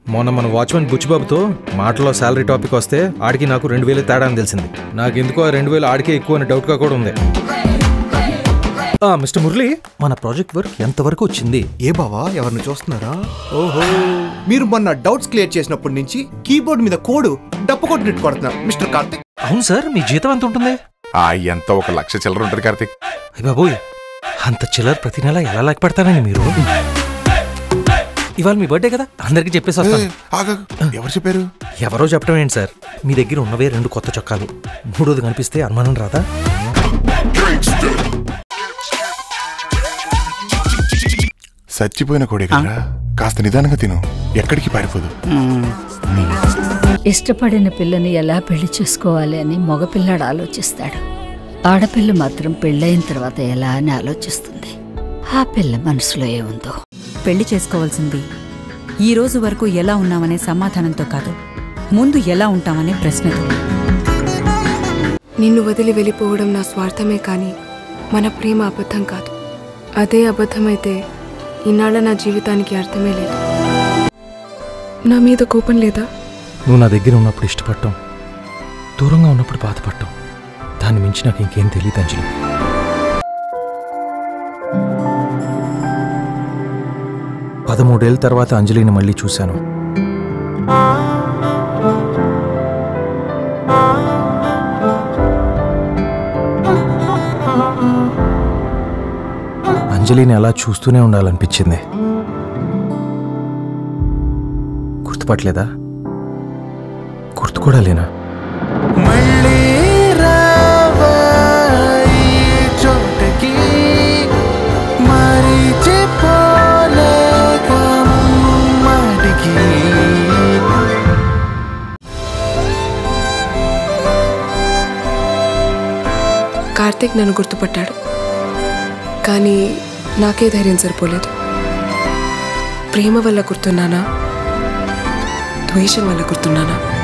మొన్న మన వాచ్మెన్ బుచ్చిబాబుతో మాటలో శాలరీ టాపిక్ వస్తే ఆడికి నాకు రెండు వేలు తేడా అని తెలిసింది నాకెందుకో ఆ రెండు వేలు ఆడికే ఎక్కువ అని డౌట్గా కూడా ఉంది ఆ, మిస్టర్ మురళి మన ప్రాజెక్ట్ వర్క్ ఎంతవరకు వచ్చింది ఏ బావా ఎవరిని చూస్తున్నారా ఓహో మీరు మొన్న డౌట్స్ క్లియర్ చేసినప్పటి నుంచి కీబోర్డ్ మీద కోడ్ డప్పు కొట్టినట్టు కొడుతున్నారు మిస్టర్ కార్తిక్ అవును సార్ మీ జీతం ఎంత ఉంటుంది ఆ ఎంత ఒక లక్ష చిల్లర ఉంటుంది కార్తీక్ అయ్య బాబోయ్ అంత చిల్లర ప్రతి నెల ఎలా లెక్క పెడతారండి మీరు ఇవాళ మీ బర్త్డే కదా అందరికీ చెప్పేసి వస్తాను ఆగాగు. ఎవరు చెప్పారు ఎవరో చెప్పడం ఏంటి సార్ మీ దగ్గర ఉన్నవే రెండు కొత్త చొక్కాలు మూడోది కనిపిస్తే అనుమానం రాదా చచ్చిపోయిన కోడే కదరా కాస్త నిదానంగా తిను ఎక్కడికి పారిపోదు ఇష్టపడిన పిల్లని ఎలా పెళ్లి చేసుకోవాలి అని మగపిల్లాడు ఆలోచిస్తాడు ఆడపిల్ల మాత్రం పెళ్ళైన తర్వాత ఎలా అని ఆలోచిస్తుంది ఆ పిల్ల మనసులో ఏముందో పెళ్లి చేసుకోవాల్సింది ఈ రోజు వరకు ఎలా ఉన్నామనే సమాధానంతో కాదు ముందు ఎలా ఉంటామనే ప్రశ్నతో నిన్ను వదిలి వెళ్ళిపోవడం నా స్వార్థమే కానీ మన ప్రేమ అబద్ధం కాదు అదే అబద్ధమైతే ఇన్నాళ్ళ నా జీవితానికి అర్థమే లేదు నా మీద కోపం లేదా నువ్వు నా దగ్గర ఉన్నప్పుడు ఇష్టపడటం దూరంగా ఉన్నప్పుడు బాధపడటం దాన్ని మించి నాకు ఇంకేం తెలియదు అంజలి పదమూడేళ్ళ తర్వాత అంజలిని మళ్ళీ చూశాను అంజలిని అలా చూస్తూనే ఉండాలనిపించింది గుర్తుపట్టలేదా గుర్తు కూడా లేనా కార్తీక్ నన్ను గుర్తుపట్టాడు కానీ నాకే ధైర్యం సరిపోలేదు ప్రేమ వల్ల గుర్తున్నానా ద్వేషం వల్ల గుర్తున్నానా